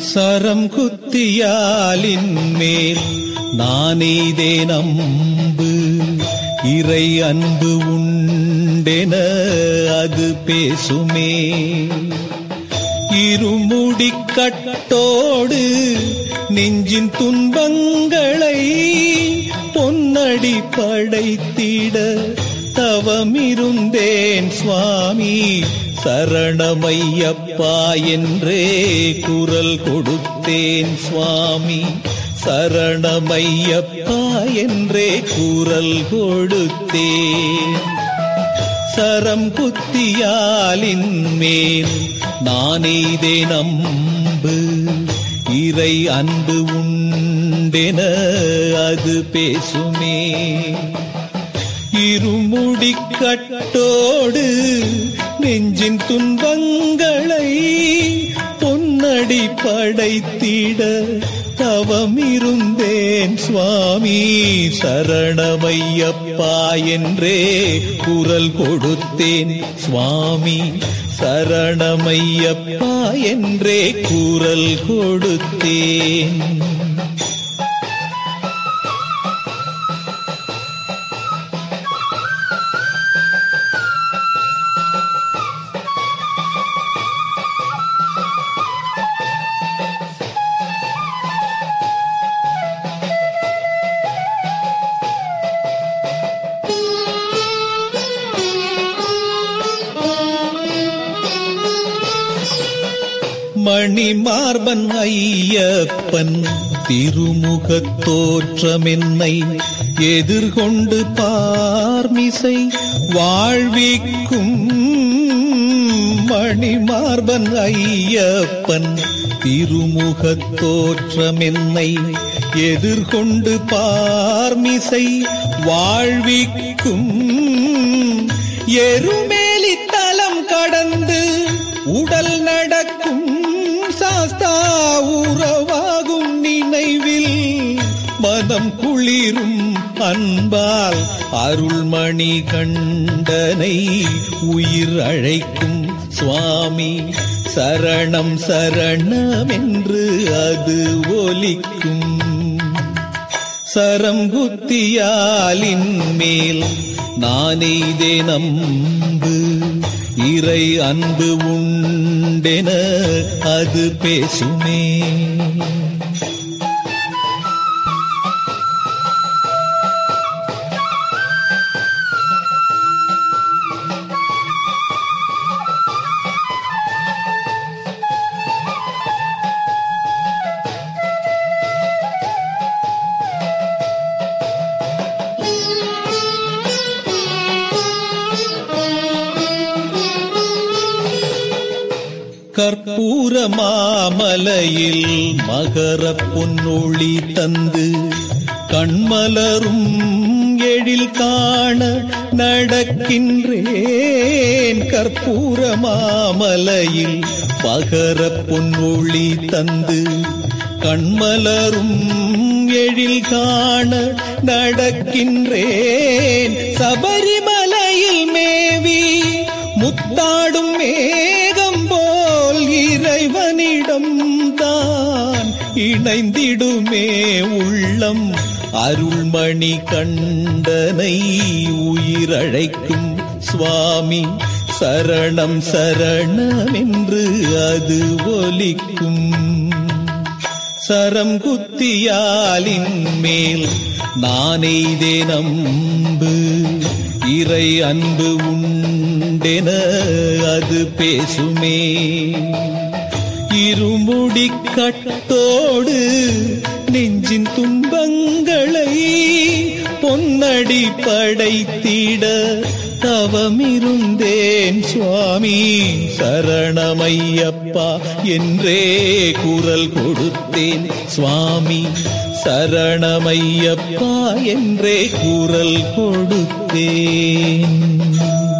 சரம் குத்தியாலின் மேல் நானெய்தே நம்பு இறை அன்பு உண்டென அது பேசுமே இருமுடி கட்டோடு நெஞ்சின் துன்பங்களை பொன்னடி படைத்திட தவமிருந்தேன் சுவாமி சரணமையப்பா என்றே குரல் கொடுத்தேன் சுவாமி சரணமையப்பா என்றே குரல் கொடுத்தேன் சரம் குத்தியாலின் மேல் நானெய்தே நம்பு இறை அன்பு உண்டென அது பேசுமே இருமுடி கட்டோடு நெஞ்சின் துன்பங்களை பொன்னடி படைத்திட தவமிருந்தேன் சுவாமி சரணமையப்பா என்றே குரல் கொடுத்தேன் சுவாமி சரணமையப்பா என்றே குரல் கொடுத்தேன் மணிமார்பன் ஐயப்பன் திருமுகத் தோற்றமென்னை எதிர்கொண்டு பார்மிசை வாழ்விக்கும் மணிமார்பன் ஐயப்பன் திருமுகத் தோற்றமென்னை எதிர்கொண்டு பார்மிசை வாழ்விக்கும் எருமேலி தலம் கடந்து உடல் நடக்கும் சாஸ்தா உறவாகும் நினைவில் மனம் குளிரும் அன்பால் அருள்மணி கண்டனை உயிர் அழைக்கும் சுவாமி சரணம் சரணம் என்று அது ஒலிக்கும் சரம் குத்தியாலின் மேல் நானெய்தே நம்பு இறை அன்பு உண்டென அது பேசுமே கற்பூர மாமலையில் மகர பொன்னொளி தந்து கண்மலரும் எழில் காண நடக்கின்றேன் கற்பூர மாமலையில் மகர பொன்னொளி தந்து கண்மலரும் எழில் காண நடக்கின்றேன் சபரிமலையில் மேவி முத்தாடும் மேகம் போல் இறைவனிடம் தான் இணைந்திடுமே உள்ளம் அருள்மணி கண்டனை உயிரழைக்கும் சுவாமி சரணம் சரணம் என்று அது ஒலிக்கும் சரம் குத்தியாலின் மேல் நானெய்தே நம்பு இறை அன்பு உண்டென அது பேசுமே இருமுடி கட்டோடு நெஞ்சின் துன்பங்களை பொன்னடி படைத்திட தவமிருந்தேன் சுவாமி சரணமையப்பா என்றே குரல் கொடுத்தேன் சுவாமி சரணமையப்பா என்றே குரல் கொடுத்தேன்